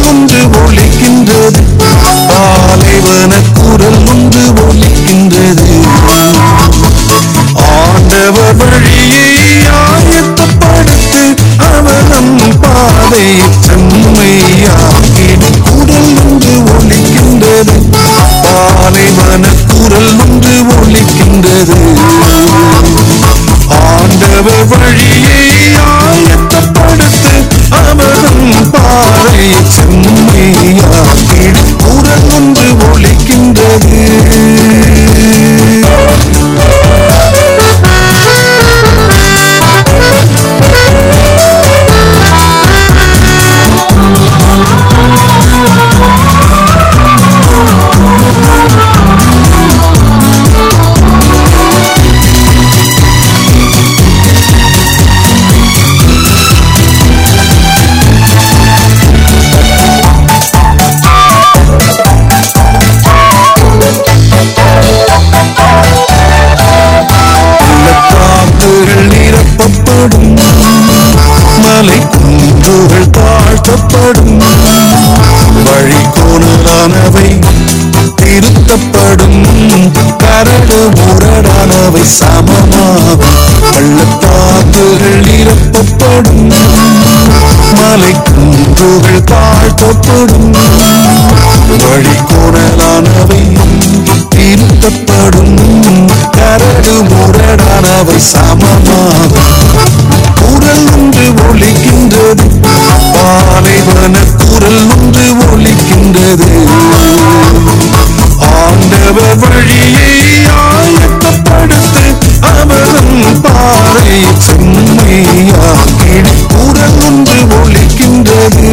ஒன்று ஒலிக்கின்றது பாலைவன குரல் ஒன்று ஒலிக்கின்றது ஆண்டவர் வழியை ஆயத்தப்படுத்து அவர் நம் பாதை செம்மையாக்கிடு குரல் ஒன்று ஒலிக்கின்றது பாலைவன குரல் ஒன்று ஒலிக்கின்றது ஆண்டவர் வழியை ஆயத்தப்படுத்து அவரும் பாறை செம்மையாக்கிடு குரல் ஒன்று ஒலிக்கின்றது பள்ளத்தாக்குகள் நிரப்பப்படும் மலை குன்றுகள் தாழ்த்தப்படும் வழி கோணலானவை திருத்தப்படும் கரடு முரடானவை சமமாகும் பள்ளத்தாக்குகள் நிரப்பப்படும் மலை குன்றுகள் தாழ்த்தப்படும் வழி கோணலானவை திருத்தப்படும் கரடு முரடானவை சமமாகும் குரல் ஒன்று ஒலிக்கின்றது பாலைவன குரல் ஒன்று ஒலிக்கின்றது ஆண்டவர் வழியை ஆயத்தப்படுத்து அவரும் பாறை செம்மையாக்கிடு குரல் ஒன்று ஒலிக்கின்றது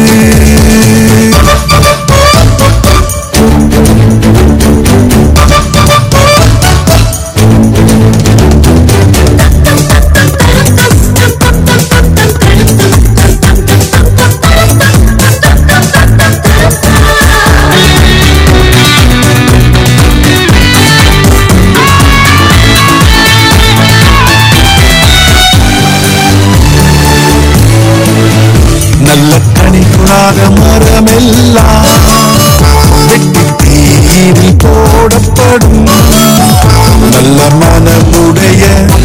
நல்ல கனிக்குள்ளாக மரமெல்லாம் வெட்டி தீயில் போடப்படும் நல்ல மனமுடைய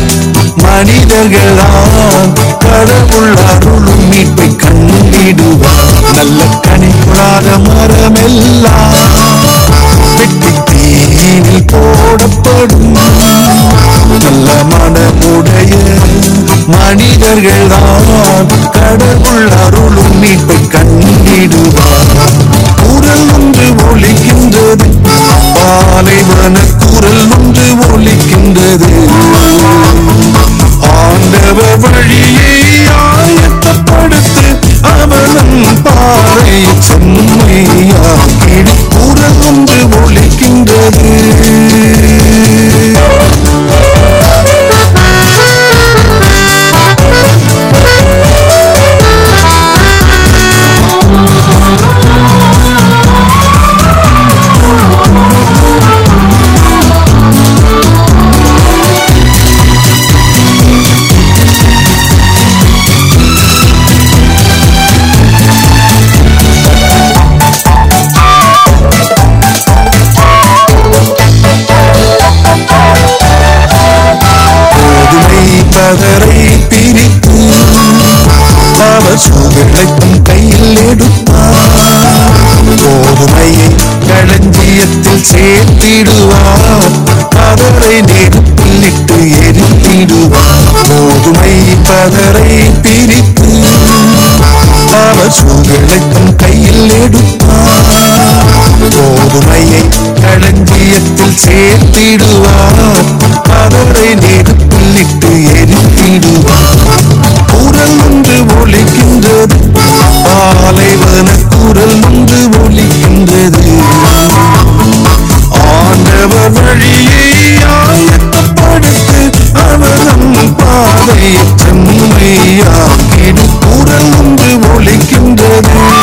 மனிதர்களால் கடவுள் அருளும் மீட்பை கண்டிடுவார் நல்ல கனிக்குள்ளாக மரமெல்லாம் வெட்டி தீயில் போடப்படும் நல்ல மனமுடைய மனிதர்கள்தான் கடவுள் அருளும் மீட்பை கண்டிடுவார் குரல் ஒன்று ஒலிக்கின்றது பாலைவன குரல் ஒன்று ஒலிக்கின்றது ஆண்டவர் வழியை ஆயத்தப்படுத்து அவனும் பாறை செம்மையாக்கிடு குரல் ஒன்று ஒலிக்கின்றது கோதுமை பதரை பிரித்து அவர் சுவளைக்கும் கையில் எடுப்பார் கோதுமையை களஞ்சியத்தில் சேர்த்திடுவார் பதரை நெருப்பில் இட்டு எரித்திடுவார் கோதுமை பதரை பிரித்து அவர் சுவளைக்கும் கையில் எடுப்பார் கோதுமையை களஞ்சியத்தில் சேர்த்திடுவார் பதரை நெருப்பில் இட்டு எரித்திடுவார் குரல் ஒன்று ஒலிக்கின்றது பாலைவன குரல் ஒன்று ஒலிக்கின்றது ஆண்டவர் வழியை ஆயத்தப்படுத்து அவரும் பாதை செம்மையாக்கிடு குரல் ஒன்று ஒலிக்கின்றது